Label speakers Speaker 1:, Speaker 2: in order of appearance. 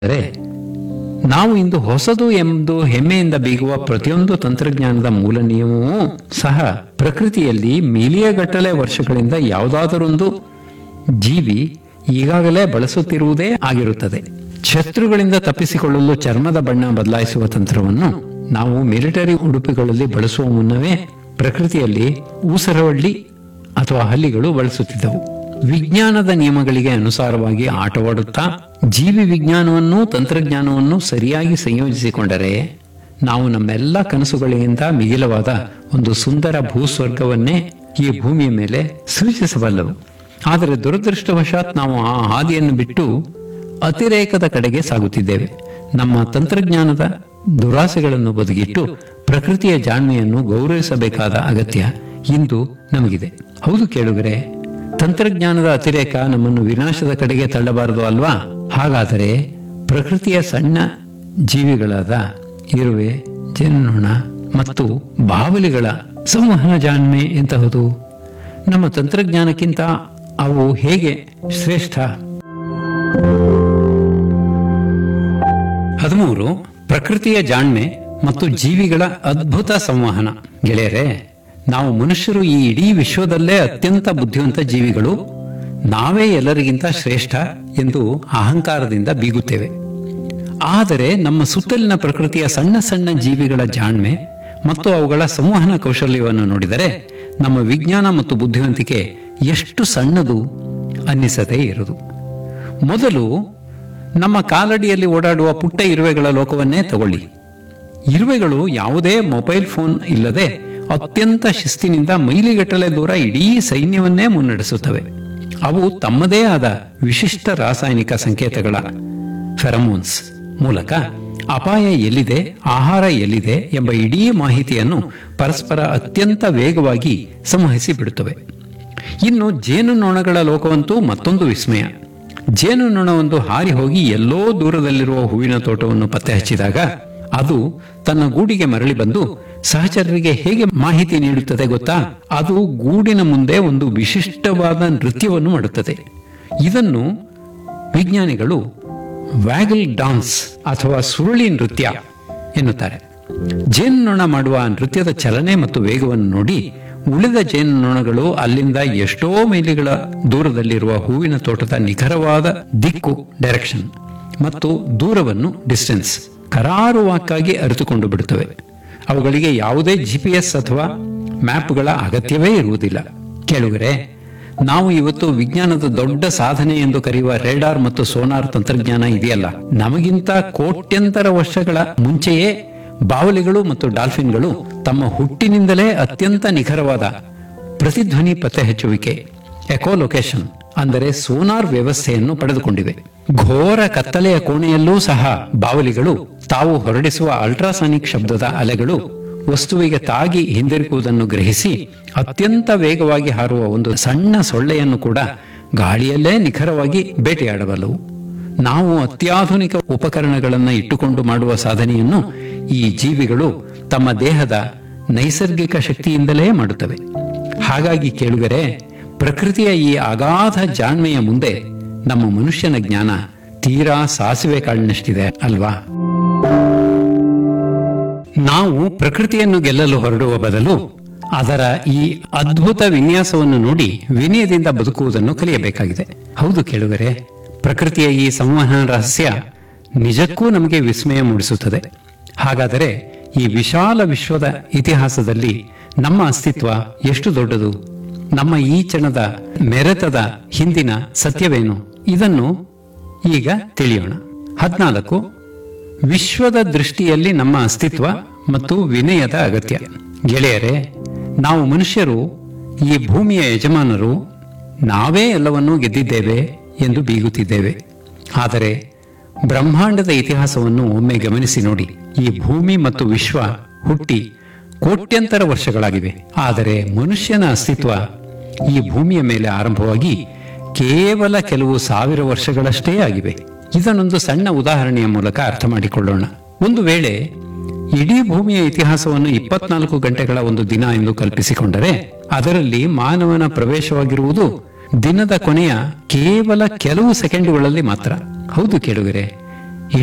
Speaker 1: ಆದರೆ ನಾವು ಇಂದು ಹೊಸದು ಎಂದು ಹೆಮ್ಮೆಯಿಂದ ಬೀಗುವ ಪ್ರತಿಯೊಂದು ತಂತ್ರಜ್ಞಾನದ ಮೂಲ ನಿಯಮವೂ ಸಹ ಪ್ರಕೃತಿಯಲ್ಲಿ ಮಿಲಿಯಗಟ್ಟಲೆ ವರ್ಷಗಳಿಂದ ಯಾವುದಾದರೊಂದು ಜೀವಿ ಈಗಾಗಲೇ ಬಳಸುತ್ತಿರುವುದೇ ಆಗಿರುತ್ತದೆ ಶತ್ರುಗಳಿಂದ ತಪ್ಪಿಸಿಕೊಳ್ಳಲು ಚರ್ಮದ ಬಣ್ಣ ಬದಲಾಯಿಸುವ ತಂತ್ರವನ್ನು ನಾವು ಮಿಲಿಟರಿ ಉಡುಪುಗಳಲ್ಲಿ ಬಳಸುವ ಮುನ್ನವೇ ಪ್ರಕೃತಿಯಲ್ಲಿ ಊಸರವಳ್ಳಿ ಅಥವಾ ಹಲ್ಲಿಗಳು ಬಳಸುತ್ತಿದ್ದವು ವಿಜ್ಞಾನದ ನಿಯಮಗಳಿಗೆ ಅನುಸಾರವಾಗಿ ಆಟವಾಡುತ್ತಾ ಜೀವಿ ವಿಜ್ಞಾನವನ್ನು ತಂತ್ರಜ್ಞಾನವನ್ನು ಸರಿಯಾಗಿ ಸಂಯೋಜಿಸಿಕೊಂಡರೆ ನಾವು ನಮ್ಮೆಲ್ಲ ಕನಸುಗಳಿಗಿಂತ ಮಿಗಿಲವಾದ ಒಂದು ಸುಂದರ ಭೂಸ್ವರ್ಗವನ್ನೇ ಈ ಭೂಮಿಯ ಮೇಲೆ ಸೃಜಿಸಬಲ್ಲವು ಆದರೆ ದುರದೃಷ್ಟವಶಾತ್ ನಾವು ಆ ಹಾದಿಯನ್ನು ಬಿಟ್ಟು ಅತಿರೇಕದ ಕಡೆಗೆ ಸಾಗುತ್ತಿದ್ದೇವೆ ನಮ್ಮ ತಂತ್ರಜ್ಞಾನದ ದುರಾಸೆಗಳನ್ನು ಬದಿಗಿಟ್ಟು ಪ್ರಕೃತಿಯ ಜಾಣ್ಮೆಯನ್ನು ಗೌರವಿಸಬೇಕಾದ ಅಗತ್ಯ ಇಂದು ನಮಗಿದೆ ಹೌದು ಕೇಳುಗರೆ ತಂತ್ರಜ್ಞಾನದ ಅತಿರೇಕ ನಮ್ಮನ್ನು ವಿನಾಶದ ಕಡೆಗೆ ತಳ್ಳಬಾರದು ಅಲ್ವಾ ಹಾಗಾದರೆ ಪ್ರಕೃತಿಯ ಸಣ್ಣ ಜೀವಿಗಳಾದ ಇರುವೆ ಜೇನುನೊಣ ಮತ್ತು ಬಾವಲಿಗಳ ಸಂವಹನ ಜಾಣ್ಮೆ ಎಂತಹದು ನಮ್ಮ ತಂತ್ರಜ್ಞಾನಕ್ಕಿಂತ ಅವು ಹೇಗೆ ಶ್ರೇಷ್ಠ ಹದಿಮೂರು ಪ್ರಕೃತಿಯ ಜಾಣ್ಮೆ ಮತ್ತು ಜೀವಿಗಳ ಅದ್ಭುತ ಸಂವಹನ ಗೆಳೆಯರೆ ನಾವು ಮನುಷ್ಯರು ಈ ಇಡೀ ವಿಶ್ವದಲ್ಲೇ ಅತ್ಯಂತ ಬುದ್ಧಿವಂತ ಜೀವಿಗಳು ನಾವೇ ಎಲ್ಲರಿಗಿಂತ ಶ್ರೇಷ್ಠ ಎಂದು ಅಹಂಕಾರದಿಂದ ಬೀಗುತ್ತೇವೆ ಆದರೆ ನಮ್ಮ ಸುತ್ತಲಿನ ಪ್ರಕೃತಿಯ ಸಣ್ಣ ಸಣ್ಣ ಜೀವಿಗಳ ಜಾಣ್ಮೆ ಮತ್ತು ಅವುಗಳ ಸಂವಹನ ಕೌಶಲ್ಯವನ್ನು ನೋಡಿದರೆ ನಮ್ಮ ವಿಜ್ಞಾನ ಮತ್ತು ಬುದ್ಧಿವಂತಿಕೆ ಎಷ್ಟು ಸಣ್ಣದು ಅನ್ನಿಸದೇ ಇರುವುದು ಮೊದಲು ನಮ್ಮ ಕಾಲಡಿಯಲ್ಲಿ ಓಡಾಡುವ ಪುಟ್ಟ ಇರುವೆಗಳ ಲೋಕವನ್ನೇ ತಗೊಳ್ಳಿ ಇರುವೆಗಳು ಯಾವುದೇ ಮೊಬೈಲ್ ಫೋನ್ ಇಲ್ಲದೆ ಅತ್ಯಂತ ಶಿಸ್ತಿನಿಂದ ಮೈಲಿಗಟ್ಟಲೆ ದೂರ ಇಡೀ ಸೈನ್ಯವನ್ನೇ ಮುನ್ನಡೆಸುತ್ತವೆ ಅವು ತಮ್ಮದೇ ಆದ ವಿಶಿಷ್ಟ ರಾಸಾಯನಿಕ ಸಂಕೇತಗಳ ಫೆರಮೋನ್ಸ್ ಮೂಲಕ ಅಪಾಯ ಎಲ್ಲಿದೆ ಆಹಾರ ಎಲ್ಲಿದೆ ಎಂಬ ಇಡೀ ಮಾಹಿತಿಯನ್ನು ಪರಸ್ಪರ ಅತ್ಯಂತ ವೇಗವಾಗಿ ಸಂವಹಿಸಿ ಬಿಡುತ್ತವೆ ಇನ್ನು ಜೇನುನೊಣಗಳ ಲೋಕವಂತೂ ಮತ್ತೊಂದು ವಿಸ್ಮಯ ಜೇನುನೊಣವೊಂದು ಹಾರಿ ಹೋಗಿ ಎಲ್ಲೋ ದೂರದಲ್ಲಿರುವ ಹೂವಿನ ತೋಟವನ್ನು ಪತ್ತೆ ಹಚ್ಚಿದಾಗ ಅದು ತನ್ನ ಗೂಡಿಗೆ ಮರಳಿ ಬಂದು ಸಹಚರರಿಗೆ ಹೇಗೆ ಮಾಹಿತಿ ನೀಡುತ್ತದೆ ಗೊತ್ತಾ ಅದು ಗೂಡಿನ ಮುಂದೆ ಒಂದು ವಿಶಿಷ್ಟವಾದ ನೃತ್ಯವನ್ನು ಮಾಡುತ್ತದೆ ಇದನ್ನು ವಿಜ್ಞಾನಿಗಳು ವ್ಯಾಗಲ್ ಡಾನ್ಸ್ ಅಥವಾ ಸುರುಳಿ ನೃತ್ಯ ಎನ್ನುತ್ತಾರೆ ಜೇನುನೊಣ ಮಾಡುವ ನೃತ್ಯದ ಚಲನೆ ಮತ್ತು ವೇಗವನ್ನು ನೋಡಿ ಉಳಿದ ಜೇನುನೊಣಗಳು ಅಲ್ಲಿಂದ ಎಷ್ಟೋ ಮೈಲಿಗಳ ದೂರದಲ್ಲಿರುವ ಹೂವಿನ ತೋಟದ ನಿಖರವಾದ ದಿಕ್ಕು ಡೈರೆಕ್ಷನ್ ಮತ್ತು ದೂರವನ್ನು ಡಿಸ್ಟೆನ್ಸ್ ಕರಾರುವಾಕ್ಕಾಗಿ ಅರಿತುಕೊಂಡು ಬಿಡುತ್ತವೆ ಅವುಗಳಿಗೆ ಯಾವುದೇ ಜಿಪಿಎಸ್ ಅಥವಾ ಮ್ಯಾಪ್ಗಳ ಅಗತ್ಯವೇ ಇರುವುದಿಲ್ಲ ಕೇಳುಗರೆ ನಾವು ಇವತ್ತು ವಿಜ್ಞಾನದ ದೊಡ್ಡ ಸಾಧನೆ ಎಂದು ಕರೆಯುವ ರೇಡಾರ್ ಮತ್ತು ಸೋನಾರ್ ತಂತ್ರಜ್ಞಾನ ಇದೆಯಲ್ಲ ನಮಗಿಂತ ಕೋಟ್ಯಂತರ ವರ್ಷಗಳ ಮುಂಚೆಯೇ ಬಾವಲಿಗಳು ಮತ್ತು ಡಾಲ್ಫಿನ್ಗಳು ತಮ್ಮ ಹುಟ್ಟಿನಿಂದಲೇ ಅತ್ಯಂತ ನಿಖರವಾದ ಪ್ರತಿಧ್ವನಿ ಪತ್ತೆ ಹಚ್ಚುವಿಕೆ ಎಕೋಲೊಕೇಶನ್ ಅಂದರೆ ಸೋನಾರ್ ವ್ಯವಸ್ಥೆಯನ್ನು ಪಡೆದುಕೊಂಡಿವೆ ಘೋರ ಕತ್ತಲೆಯ ಕೋಣೆಯಲ್ಲೂ ಸಹ ಬಾವಲಿಗಳು ತಾವು ಹೊರಡಿಸುವ ಅಲ್ಟ್ರಾಸಾನಿಕ್ ಶಬ್ದದ ಅಲೆಗಳು ವಸ್ತುವಿಗೆ ತಾಗಿ ಹಿಂದಿರುಗುವುದನ್ನು ಗ್ರಹಿಸಿ ಅತ್ಯಂತ ವೇಗವಾಗಿ ಹಾರುವ ಒಂದು ಸಣ್ಣ ಸೊಳ್ಳೆಯನ್ನು ಕೂಡ ಗಾಳಿಯಲ್ಲೇ ನಿಖರವಾಗಿ ಬೇಟೆಯಾಡಬಲ್ಲವು ನಾವು ಅತ್ಯಾಧುನಿಕ ಉಪಕರಣಗಳನ್ನು ಇಟ್ಟುಕೊಂಡು ಮಾಡುವ ಸಾಧನೆಯನ್ನು ಈ ಜೀವಿಗಳು ತಮ್ಮ ದೇಹದ ನೈಸರ್ಗಿಕ ಶಕ್ತಿಯಿಂದಲೇ ಮಾಡುತ್ತವೆ ಹಾಗಾಗಿ ಕೇಳುಗರೆ ಪ್ರಕೃತಿಯ ಈ ಅಗಾಧ ಜಾಣ್ಮೆಯ ಮುಂದೆ ನಮ್ಮ ಮನುಷ್ಯನ ಜ್ಞಾನ ತೀರಾ ಸಾಸಿವೆ ಕಾಳಿನಷ್ಟಿದೆ ಅಲ್ವಾ ನಾವು ಪ್ರಕೃತಿಯನ್ನು ಗೆಲ್ಲಲು ಹೊರಡುವ ಬದಲು ಅದರ ಈ ಅದ್ಭುತ ವಿನ್ಯಾಸವನ್ನು ನೋಡಿ ವಿನಯದಿಂದ ಬದುಕುವುದನ್ನು ಕಲಿಯಬೇಕಾಗಿದೆ ಹೌದು ಕೇಳುಗರೆ ಪ್ರಕೃತಿಯ ಈ ಸಂವಹನ ರಹಸ್ಯ ನಿಜಕ್ಕೂ ನಮಗೆ ವಿಸ್ಮಯ ಮೂಡಿಸುತ್ತದೆ ಹಾಗಾದರೆ ಈ ವಿಶಾಲ ವಿಶ್ವದ ಇತಿಹಾಸದಲ್ಲಿ ನಮ್ಮ ಅಸ್ತಿತ್ವ ಎಷ್ಟು ದೊಡ್ಡದು ನಮ್ಮ ಈ ಕ್ಷಣದ ಮೆರೆತದ ಹಿಂದಿನ ಸತ್ಯವೇನು ಇದನ್ನು ಈಗ ತಿಳಿಯೋಣ ಹದಿನಾಲ್ಕು ವಿಶ್ವದ ದೃಷ್ಟಿಯಲ್ಲಿ ನಮ್ಮ ಅಸ್ತಿತ್ವ ಮತ್ತು ವಿನಯದ ಅಗತ್ಯ ಗೆಳೆಯರೆ ನಾವು ಮನುಷ್ಯರು ಈ ಭೂಮಿಯ ಯಜಮಾನರು ನಾವೇ ಎಲ್ಲವನ್ನೂ ಗೆದ್ದಿದ್ದೇವೆ ಎಂದು ಬೀಗುತ್ತಿದ್ದೇವೆ ಆದರೆ ಬ್ರಹ್ಮಾಂಡದ ಇತಿಹಾಸವನ್ನು ಒಮ್ಮೆ ಗಮನಿಸಿ ನೋಡಿ ಈ ಭೂಮಿ ಮತ್ತು ವಿಶ್ವ ಹುಟ್ಟಿ ಕೋಟ್ಯಂತರ ವರ್ಷಗಳಾಗಿವೆ ಆದರೆ ಮನುಷ್ಯನ ಅಸ್ತಿತ್ವ ಈ ಭೂಮಿಯ ಮೇಲೆ ಆರಂಭವಾಗಿ ಕೇವಲ ಕೆಲವು ಸಾವಿರ ವರ್ಷಗಳಷ್ಟೇ ಆಗಿವೆ ಇದನ್ನೊಂದು ಸಣ್ಣ ಉದಾಹರಣೆಯ ಮೂಲಕ ಅರ್ಥ ಮಾಡಿಕೊಳ್ಳೋಣ ಒಂದು ವೇಳೆ ಇಡೀ ಭೂಮಿಯ ಇತಿಹಾಸವನ್ನು ಇಪ್ಪತ್ನಾಲ್ಕು ಗಂಟೆಗಳ ಒಂದು ದಿನ ಎಂದು ಕಲ್ಪಿಸಿಕೊಂಡರೆ ಅದರಲ್ಲಿ ಮಾನವನ ಪ್ರವೇಶವಾಗಿರುವುದು ದಿನದ ಕೊನೆಯ ಕೇವಲ ಕೆಲವು ಸೆಕೆಂಡುಗಳಲ್ಲಿ ಮಾತ್ರ ಹೌದು ಕೇಳುಗರೆ